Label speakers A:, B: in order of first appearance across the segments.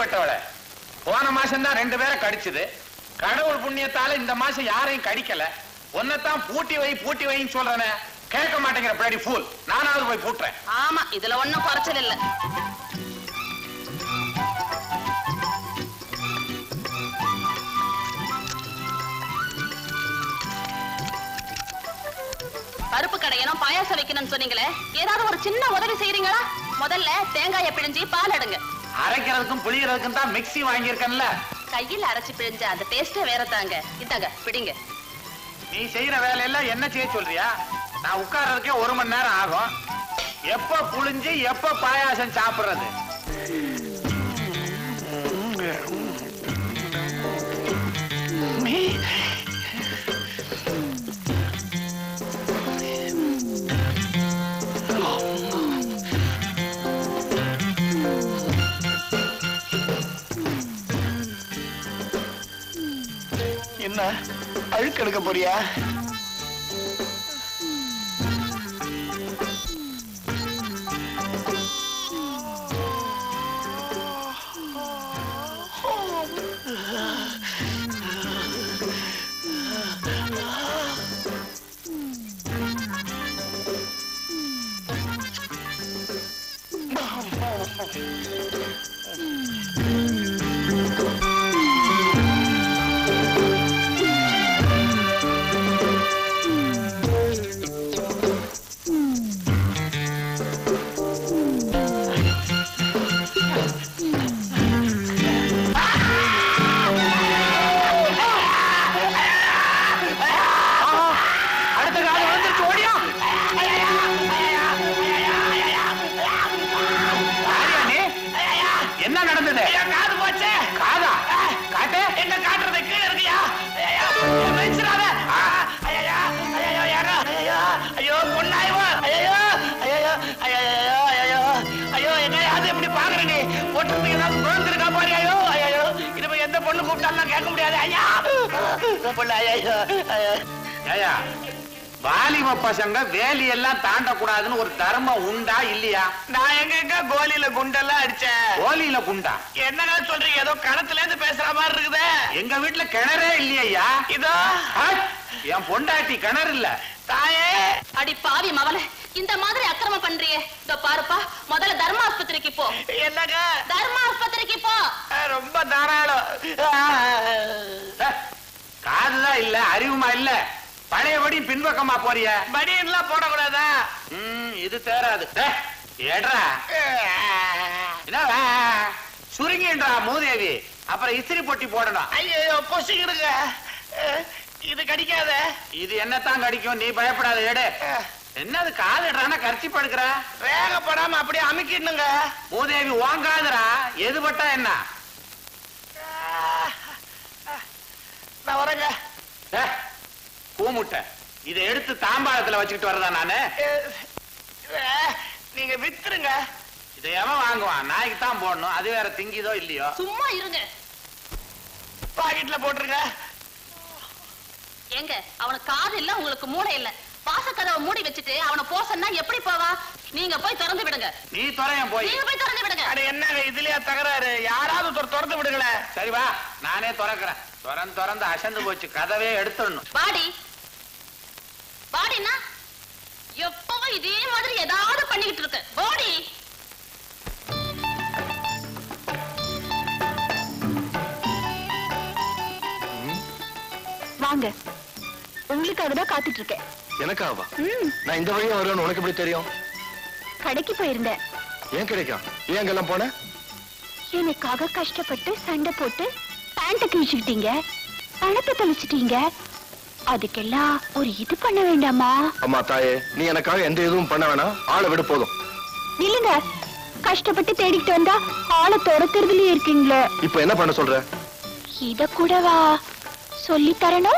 A: அறிவுட்டவள போன மாசம் தான் ரெண்டு பேரை கடிச்சது கடவுள் புண்ணியத்தால இந்த மாசம் யாரையும் கடிக்கல உன்னைத்தான் பூட்டி வை பூட்டி வைன்னு சொல்றேனே கேட்க மாட்டேங்கிற பிளாடி ஃபூல் நானாவது போய் பூட்டுறேன்
B: ஆமா இதுல ஒண்ணும் குறைச்சல் இல்ல பருப்பு கடையணும் பாயாசம் வைக்கணும்னு சொன்னீங்களே ஏதாவது ஒரு சின்ன உதவி செய்றீங்களா முதல்ல தேங்காயை பிழிஞ்சு பால் எடுங்க
A: அரைக்கிறதுக்கும் புளியறதுக்கும் தான் மிக்ஸி வாங்கியிருக்கேன்ல
B: கையில் அரைச்சு பிழிஞ்ச அந்த டேஸ்டே வேற தாங்க இந்தாங்க பிடிங்க
A: நீ செய்யற வேலையெல்லாம் என்ன செய்ய சொல்றியா நான் உட்கார்றதுக்கே ஒரு மணி நேரம் ஆகும் எப்ப புளிஞ்சு எப்ப பாயாசம் சாப்பிடுறது
C: என்ன அழுக்கெடுக்க போறியா
A: அடுத்த காலம் வந்துருச்சு ஓடியா யாரியா நீ? என்ன நடந்தது காது போச்சு காதா காட்டு என்ன காட்டுறது கீழே இருக்கியா ஐயோ பொண்ணாய்வா ஐயோ ஐயோ ஐயோ ஐயோ ஐயோ என்ன அது எப்படி பாக்குற நீ போட்டுறதுக்கு ஏதாவது குழந்திருக்கா பாரு ஐயோ ஐயோ இனிமே எந்த பொண்ணு கூப்பிட்டாலும் கேட்க முடியாது ஐயா பொண்ணு ஐயோ ஐயோ ஏயா வாலிப பசங்க வேலி எல்லாம் தாண்டக்கூடாதுன்னு ஒரு தர்மம் உண்டா இல்லையா
C: நான் எங்க கோலியில குண்டெல்லாம் அடிச்சேன்
A: கோலியில குண்டா
C: என்னங்க சொல்றீங்க ஏதோ கணத்துல இருந்து பேசுற மாதிரி இருக்குதே
A: எங்க வீட்டுல கிணறே இல்லையா
C: இதோ
A: என் பொண்டாட்டி கிணறு இல்ல
C: தாயே
B: அடி பாவி மவள இந்த மாதிரி அக்கிரமம் பண்றியே இதோ பாருப்பா முதல்ல தர்ம ஆஸ்பத்திரிக்கு போ
C: என்னங்க
B: தர்ம ஆஸ்பத்திரிக்கு போ
C: ரொம்ப தாராளம்
A: அஹ், காதுதான் இல்ல அறிவுமா இல்ல பழையபடி பின்பக்கமா போறிய
C: பனியன்லாம் போடக்கூடாதா
A: ம், இது தேராது டேய், ஏட்ரா என்னவா சுருங்கின்றா மூதேவி அப்புறம் இஸ்திரி பொட்டி போடணும்
C: ஐயோ பொசிக்கிடுங்க இது கடிக்காத
A: இது என்னத்தான் கடிக்கும் நீ பயப்படாத எடு என்னது காதுடுறானா கரிச்சி படுக்கிற
C: வேகப்படாம அப்படியே அமுக்கிடுங்க
A: மூதேவி வாங்காதடா எது பட்டா என்ன
C: நான் வரேங்க
A: டேய், பூமுட்டை இதை எடுத்து தாம்பாளத்துல வச்சுக்கிட்டு வரதா நானு
C: அஹ், நீங்க வித்துருங்க
A: இதை எவன் வாங்குவான் நாய்க்கு தான் போடணும் அது வேற திங்கிதோ இல்லையோ
B: சும்மா இருங்க
C: பாக்கெட்ல போட்டுருங்க
B: ஏங்க அவனுக்கு காது இல்ல உங்களுக்கு மூளை இல்ல வாசக்கதவை மூடி வச்சுட்டு அவனை போ சொன்னா எப்படி போவான் நீங்க போய் திறந்து விடுங்க
A: நீ துறையன் போய்
B: நீங்க போய் திறந்து விடுங்க
C: அட என்னங்க இதுலயா தகராறு யாராவது ஒருத்தர் திறந்து விடுங்களேன்
A: சரி வா நானே திறக்கிறேன் திறந்து திறந்து அசந்து போச்சு கதவே எடுத்துடணும்
B: வாடி வாடினா எப்பவும் இதே மாதிரி ஏதாவது பண்ணிக்கிட்டு இருக்கு வாடி
D: வாங்க உங்களுக்காக தான் காத்துட்டு இருக்கேன்
E: எனக்காவா
D: ம்,
E: நான் இந்த வழியா வருவேன்னு உனக்கு எப்படி தெரியும்
D: கடைக்கு போயிருந்தேன்
E: ஏன் கிடைக்கும் ஏன் அங்கெல்லாம் போன
D: எனக்காக கஷ்டப்பட்டு சண்டை போட்டு பேண்ட கிழிச்சுக்கிட்டீங்க பணத்தை தொலைச்சிட்டீங்க அதுக்கெல்லாம் ஒரு இது பண்ண வேண்டாமா
E: அம்மா தாயே நீ எனக்காக எந்த இதுவும் பண்ண வேணாம் ஆளை விடு போதும்
D: இல்லைங்க கஷ்டப்பட்டு தேடிக்கிட்டு வந்தா ஆளை துரத்துறதுலயே இருக்கீங்களே
E: இப்ப என்ன பண்ண சொல்ற
D: இத கூடவா சொல்லி தரணும்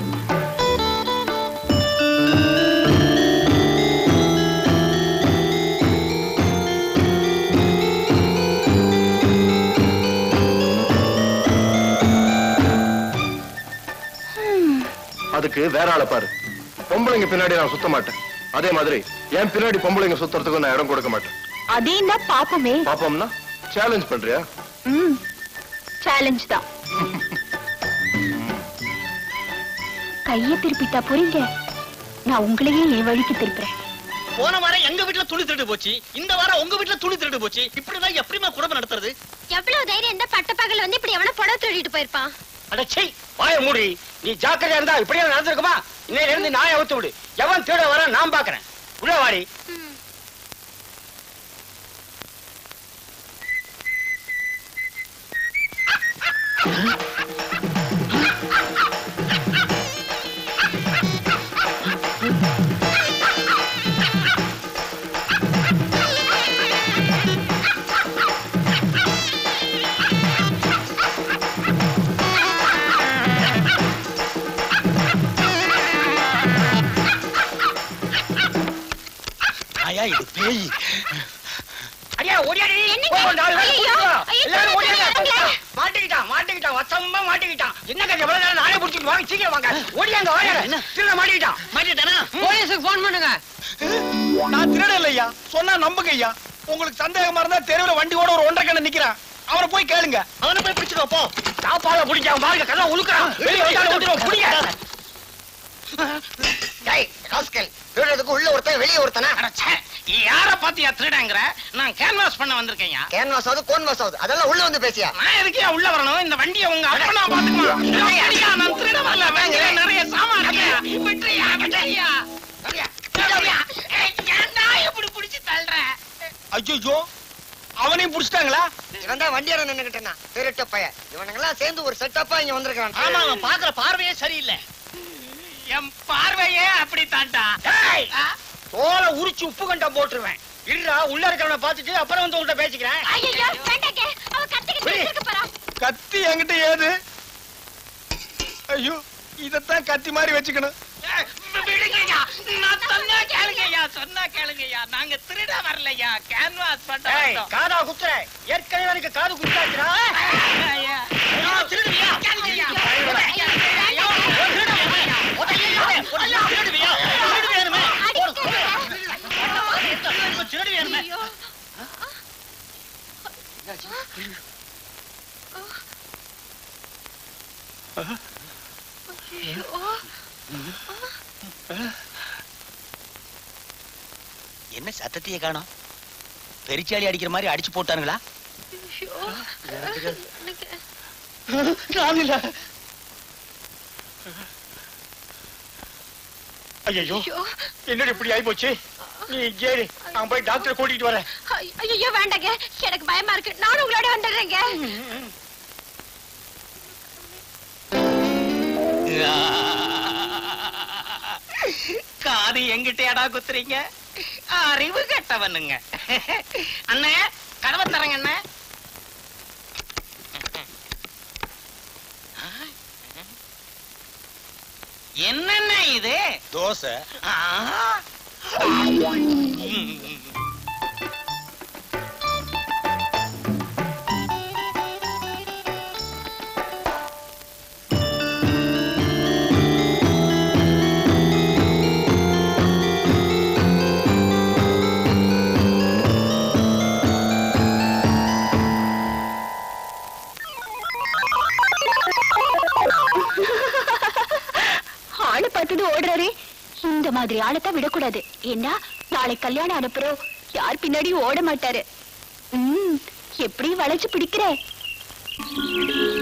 E: அதுக்கு வேற ஆளை பாரு பொம்பளைங்க பின்னாடி நான் சுத்த மாட்டேன் அதே மாதிரி என் பின்னாடி பொம்பளைங்க சுத்துறதுக்கு நான் இடம் கொடுக்க மாட்டேன்
D: அதையும் தான் பாப்போமே
E: பாப்போம்னா சேலஞ்ச் பண்றியா
D: ம் சேலஞ்ச் தான் கைய திருப்பிட்டா புரியுங்க நான் உங்களையே என் வழிக்கு திருப்புறேன்
A: போன வாரம் எங்க வீட்டுல துணி திருடு போச்சு இந்த வாரம் உங்க வீட்டுல துணி திருடு போச்சு இப்படிதான் எப்படிமா குடும்பம் நடத்துறது
D: எவ்வளவு தைரியம் இந்த பட்ட பகல் வந்து இப்படி எவன புடவை திருடிட்டு போயிருப்பான்
C: அடச்சை வாய மூடி நீ ஜாக்கிரதையா இருந்தா இப்படியே நடந்திருக்குமா இன்னையில இருந்து நாயை அவுத்து விடு எவன் திருட வர நான் பாக்குறேன் உள்ள வாடி
A: ஆயா இது பேய்
C: ஐயா ஓடியாடி
D: என்னங்க?
C: போய் கொண்டு ஆளு வேலை
D: ஐயையோ,
C: கூட்டிட்டு வா.
D: ஐயோ,
C: எல்லாரும்
D: சொல்லுங்க,
C: ஓடியாங்க.
D: சொல்லுங்க.
C: மாட்டிக்கிட்டான் மாட்டிக்கிட்டான் வசமா மாட்டிக்கிட்டான் என்ன கதை எவ்வளவு நேரம் நானே பிடிச்சிட்டு வாங்க சீக்கிரம் வாங்க ஓடியாங்க ஓடியாங்க திருட மாட்டிக்கிட்டான்
A: மாட்டிட்டானா
C: போலீஸுக்கு போன் பண்ணுங்க
F: நான் திருட இல்லையா சொன்னா நம்புங்க ஐயா உங்களுக்கு சந்தேகமா இருந்தா தெருவுல வண்டி கூட ஒரு ஒன்றரை கண்ணு நிக்கிறான் அவரை போய் கேளுங்க
A: அவனை போய் பிடிச்சிட்டு வா, போ
C: சாப்பாட பிடிச்சான் பாருங்க கதை உழுக்கிறான் வெளியே வந்தாலும் ஓட்டிடுவோம் பிடிங்க
G: டேய் ராஸ்கல் திருடுறதுக்கு உள்ள ஒருத்தன் வெளிய ஒருத்தனா
A: அடச்சே, யார பாத்தியா திருடங்கிற நான் கேன்வாஸ் பண்ண வந்திருக்கேன்யா
G: கேன்வாஸ் ஆகுது கோன்வாஸ் ஆகுது அதெல்லாம் உள்ள வந்து பேசியா
A: நான் எதுக்கே உள்ள வரணும் இந்த வண்டியை உங்க அப்பனா பாத்துக்குமா அப்படியா நான் திருட வரல வண்டியில நிறைய சாமான் இருக்கு விட்டுறியா விட்டுறியா விட்டுறியா? ஏய், ஏன்டா இப்படி பிடிச்சு தள்ளுற
F: ஐயோ அவனையும் புடிச்சிட்டாங்களா
G: இவன் தான் வண்டியார நின்னுகிட்டனா திருட்ட பைய இவனுங்கெல்லாம் சேர்ந்து ஒரு செட்டப்பா இங்க வந்திருக்கான்
A: ஆமா அவன் பாக்குற பார்வையே சரியில்லை என் பார்வையே அப்படி தாண்டா
C: ஏய், தோலை உரிச்சு உப்பு கண்டம் போட்டுருவேன் இருடா உள்ள இருக்கிறவனை பார்த்துட்டு அப்புறம் வந்து உங்கள்கிட்ட பேசிக்கிறேன்
D: ஐயோ வேண்டாங்க அவ கத்திக்கிட்டு இருக்க போறா
F: கத்தி என்கிட்ட ஏது ஐயோ இதத்தான் கத்தி மாதிரி வச்சுக்கணும்
A: ஏய், விடுங்கய்யா நான் சொன்னா கேளுங்கய்யா சொன்னா கேளுங்கய்யா நாங்க திருட வரலையா கேன்வாஸ் பண்ண
C: ஏய்,
A: வந்தோம்.
C: காதா குத்துற ஏற்கனவே எனக்கு காது குத்தாச்சுடா
A: ஐயா, ஐயா, திருடுவியா? கேளுங்கய்யா. கேளுங்கய்யா. ஐயோ, திருட வரலையா? ஐயோ, ஐயோ, திருடுவியா? திருடு வேணுமே. இப்ப திருடு வேணுமே. என்ன சத்தத்தையே காணோம் பெரிச்சாலி அடிக்கிற மாதிரி அடிச்சு போட்டானுங்களா
C: நான் இல்ல ஐயோ என்னடி இப்படி ஆயி போச்சு நீ கேரி நான் போய் டாக்டர் கூட்டிட்டு வரேன்
D: ஐயோ வேண்டாங்க எனக்கு பயமா இருக்கு நானும் உங்களோட வந்துடுறேங்க
A: காது எங்கிட்டயாடா குத்துறீங்க அறிவு கெட்டவனுங்க அண்ணே கதவை தரங்க அண்ணே என்னென்ன இது
F: தோசை
A: ஆ.
D: ஆளை பார்த்தது ஓடுறாரே இந்த மாதிரி ஆளைத்தான் விடக்கூடாது ஏன்னா நாளை கல்யாணம் அனுப்புறோம் யார் பின்னாடியும் ஓட மாட்டாரு ம் எப்படி வளைச்சு பிடிக்கிற